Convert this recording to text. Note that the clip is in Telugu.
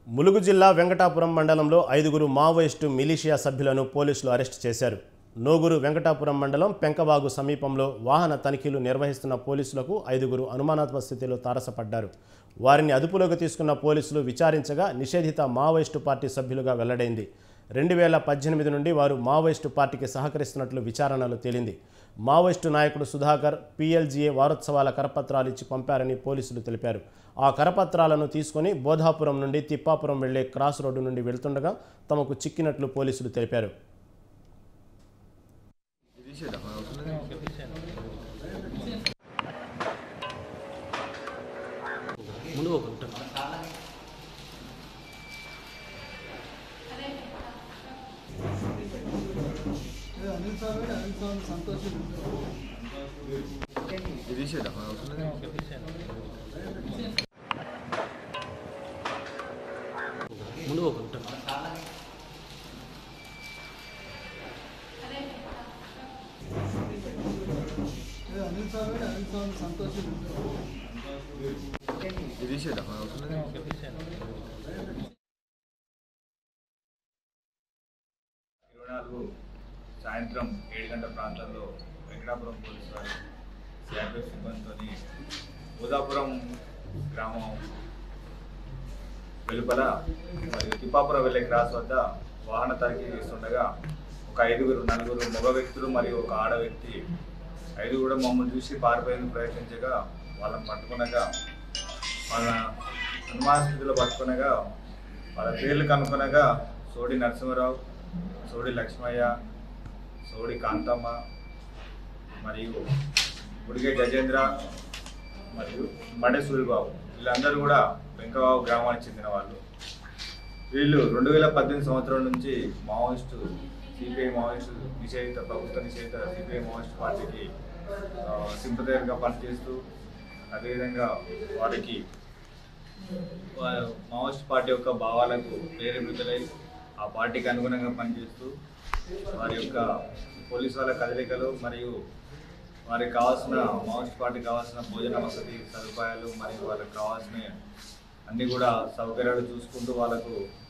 ములుగు జిల్లా వెంకటాపురం మండలంలో ఐదుగురు మావోయిస్టు మిలీషియా సభ్యులను పోలీసులు అరెస్టు చేశారు నోగురు వెంకటాపురం మండలం పెంకవాగు సమీపంలో వాహన తనిఖీలు నిర్వహిస్తున్న పోలీసులకు ఐదుగురు అనుమానాత్మక స్థితిలో తారసపడ్డారు వారిని అదుపులోకి తీసుకున్న పోలీసులు విచారించగా నిషేధిత మావోయిస్టు పార్టీ సభ్యులుగా వెల్లడైంది రెండు వేల పద్దెనిమిది నుండి వారు మావోయిస్టు పార్టీకి సహకరిస్తున్నట్లు విచారణలో తేలింది మావోయిస్టు నాయకుడు సుధాకర్ పీఎల్జీఏ వారోత్సవాల కరపత్రాలు ఇచ్చి పంపారని పోలీసులు తెలిపారు ఆ కరపత్రాలను తీసుకొని బోధాపురం నుండి తిప్పాపురం వెళ్లే క్రాస్ రోడ్డు నుండి వెళ్తుండగా తమకు చిక్కినట్లు పోలీసులు తెలిపారు ముందు ఒక ఉంటుంది ముందు ఒక ఉంటుంది ఇరవై నాలుగు సాయంత్రం ఏడు గంటల ప్రాంతంలో వెంకటాపురం పోలీసు వారు సిఆర్పిఎఫ్ సిబ్బందితో ఉదాపురం గ్రామం వెలుపల మరియు తిప్పాపురం వెళ్ళే క్రాస్ వద్ద వాహన తనిఖీ చేస్తుండగా ఒక ఐదుగురు నలుగురు మగ వ్యక్తులు మరియు ఒక ఆడ వ్యక్తి ఐదు కూడా మమ్మల్ని చూసి పారిపోయేందుకు ప్రయత్నించగా వాళ్ళని పట్టుకునగా వాళ్ళ అనుమాన స్థితిలో పట్టుకునగా వాళ్ళ పేర్లు కనుక్కునగా సోడి నరసింహరావు సోడి లక్ష్మయ్య సోడి కాంతమ్మ మరియు ఉడిగే గజేంద్ర మరియు మడే సూరిబాబు వీళ్ళందరూ కూడా వెంకబాబు గ్రామానికి చెందిన వాళ్ళు వీళ్ళు రెండు వేల పద్దెనిమిది సంవత్సరం నుంచి మావోయిస్టు సిపిఐ మావోయిస్టు నిషేధిత ప్రభుత్వ నిషేధిత సిపిఐ మావోయిస్ట్ పార్టీకి సింపతైర్గా పనిచేస్తూ అదేవిధంగా వారికి వా- మావోయిస్ట్ పార్టీ యొక్క భావాలకు ప్రేరేపితులై ఆ పార్టీకి అనుగుణంగా పనిచేస్తూ వారి యొక్క పోలీస్ వాళ్ళ కదలికలు మరియు వారికి కావాల్సిన మావోయిస్ట్ పార్టీకి కావాల్సిన భోజన వసతి సదుపాయాలు మరియు వాళ్ళకి కావాల్సిన అన్ని కూడా సౌకర్యాలు చూసుకుంటూ వాళ్ళకు